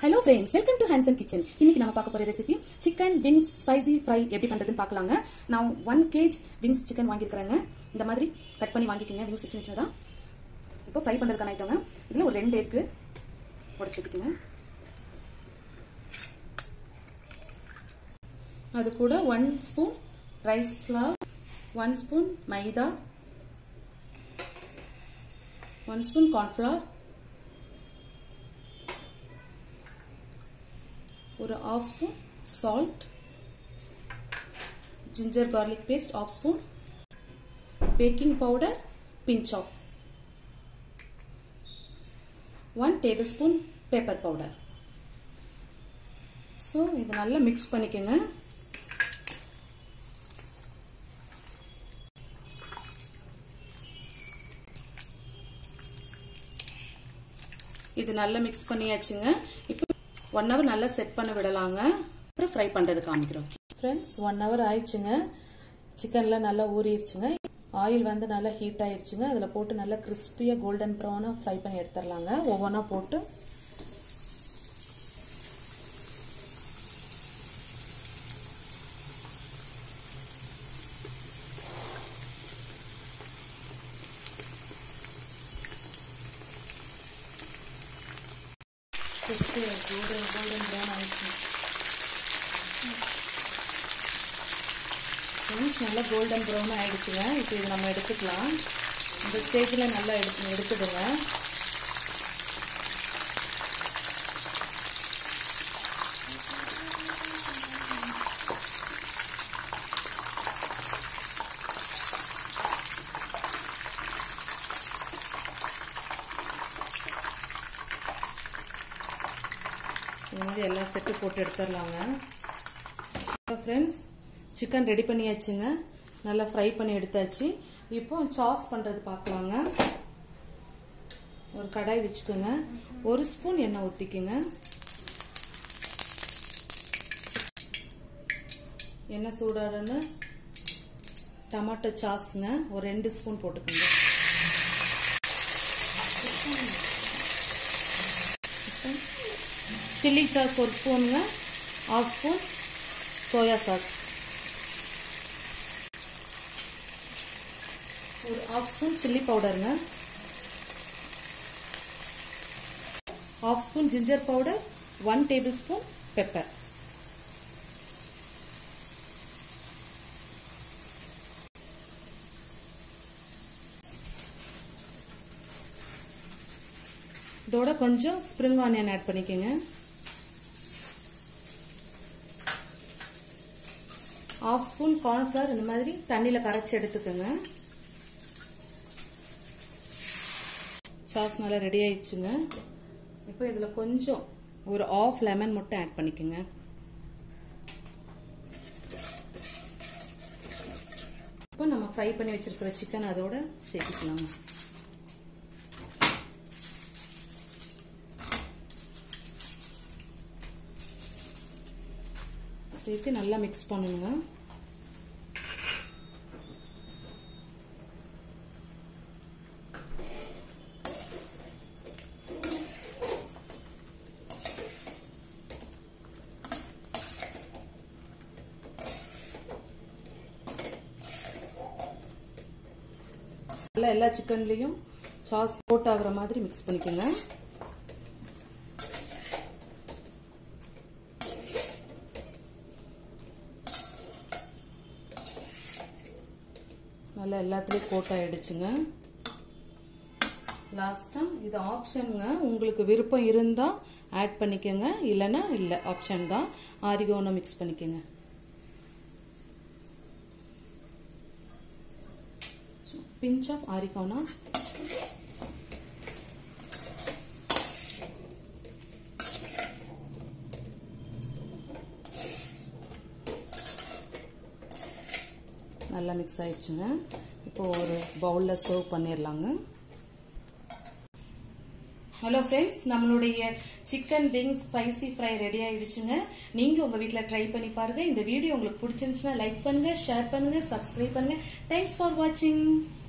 hello friends welcome to handsome kitchen இன்னைக்கு நம்ம பார்க்க போற recipe chicken wings spicy fry எப்படி பண்றதுன்னு பார்க்கலாங்க நான் ஒன் கேஜ் விங்ஸ் சிக்கன் வாங்கியிருக்கிறேங்க இந்த மாதிரி கட் பண்ணி வாங்கிக்கோங்க விங்ஸ் சின்ன சின்னதா இப்போ ஃப்ரை பண்றதுக்கான ஐட்டங்க இதில் ஒரு ரெண்டு எக்கு உடச்சி ஊற்றிக்கோங்க அது கூட one spoon rice flour one spoon maida one spoon cornflour ஒரு half spoon salt ginger garlic paste half spoon baking powder pinch of one tablespoon pepper powder so இது நல்லா மிக்ஸ் பண்ணிக்கோங்க இது நல்லா மிக்ஸ் பண்ணியாச்சுங்க இப்போ ஒன் ஹவர் நல்லா set பண்ண விடலாங்க அப்புறம் ஃப்ரை பண்ணுறது காமிக்கிறோம் ஃப்ரெண்ட்ஸ் ஒன் ஹவர் ஆயிடுச்சுங்க சிக்கன்லாம் நல்லா ஊறிடுச்சுங்க ஆயில் வந்து நல்லா ஹீட் ஆயிடுச்சுங்க அதில் போட்டு நல்லா கிறிஸ்பியாக கோல்டன் ப்ரௌனாக ஃப்ரை பண்ணி எடுத்துடலாங்க ஒவ்வொன்றா போட்டு கிறிஸ்பி கோல்டன் கோல்டன் ப்ரௌன் ஆயிடுச்சு ஃப்ரெண்ட்ஸ் நல்லா கோல்டன் ப்ரௌன் ஆயிடுச்சுங்க இப்போ இது நம்ம எடுத்துக்கலாம் இந்த ஸ்டேஜில் நல்லா எடுத்து எடுத்துடுங்க இது மாதிரி எல்லா செட்டு போட்டு எடுத்துடலாங்க ஃப்ரெண்ட்ஸ் சிக்கன் ரெடி பண்ணியாச்சுங்க நல்லா ஃப்ரை பண்ணி எடுத்தாச்சு இப்போ சாஸ் பண்ணுறது பார்க்கலாங்க ஒரு கடாய் வச்சுக்கோங்க ஒரு ஸ்பூன் எண்ணெய் ஊற்றிக்குங்க எண்ணெய் சூடாடுன்னு டமாட்டோ சாஸுங்க ஒரு ரெண்டு ஸ்பூன் போட்டுக்கோங்க சில்லி சாஸ் ஒரு ஸ்பூனுங்க ஆஃப் ஸ்பூன் சோயா சாஸ் ஒரு ஆஃப் ஸ்பூன் சில்லி பவுடருங்க half spoon ginger powder one tablespoon pepper இதோட கொஞ்சம் ஸ்ப்ரிங் ஆனியன் ஆட் பண்ணிக்கோங்க ஆஃப் ஸ்பூன் கார்ன்ஃபிளவர் இந்த மாதிரி தண்ணியில் கரைச்சி எடுத்துக்கோங்க சாஸ் நல்லா ரெடி ஆயிடுச்சுங்க இப்போ இதில் கொஞ்சம் ஒரு ஆஃப் லெமன் மட்டும் ஆட் பண்ணிக்கோங்க இப்போ நம்ம ஃப்ரை பண்ணி வச்சிருக்கிற சிக்கன் அதோட சேர்த்துக்கலாங்க சேர்த்து நல்லா மிக்ஸ் பண்ணணுங்க நல்லா எல்லா சிக்கன்லேயும் சாஸ் கோட் ஆகுற மாதிரி மிக்ஸ் பண்ணிக்கோங்க நல்லா எல்லாத்துலேயும் கோட் ஆகிடுச்சுங்க லாஸ்ட்டாக இது ஆப்ஷனுங்க உங்களுக்கு விருப்பம் இருந்தால் ஆட் பண்ணிக்கோங்க இல்லைன்னா இல்லை ஆப்ஷன் தான் ஆரிகோனை மிக்ஸ் பண்ணிக்கோங்க பிஞ்ச் ஆஃப் ஆரிகோனா நல்லா மிக்ஸ் ஆயிடுச்சுங்க இப்போ ஒரு பவுலில் சர்வ் பண்ணிடலாங்க ஹலோ ஃப்ரெண்ட்ஸ் நம்மளுடைய chicken wings spicy fry ready ஆயிடுச்சுங்க நீங்களும் உங்க வீட்டில் ட்ரை பண்ணி பாருங்க இந்த வீடியோ உங்களுக்கு பிடிச்சிருந்துச்சுன்னா லைக் பண்ணுங்க ஷேர் பண்ணுங்க சப்ஸ்கிரைப் பண்ணுங்க தேங்க்ஸ் ஃபார் வாட்சிங்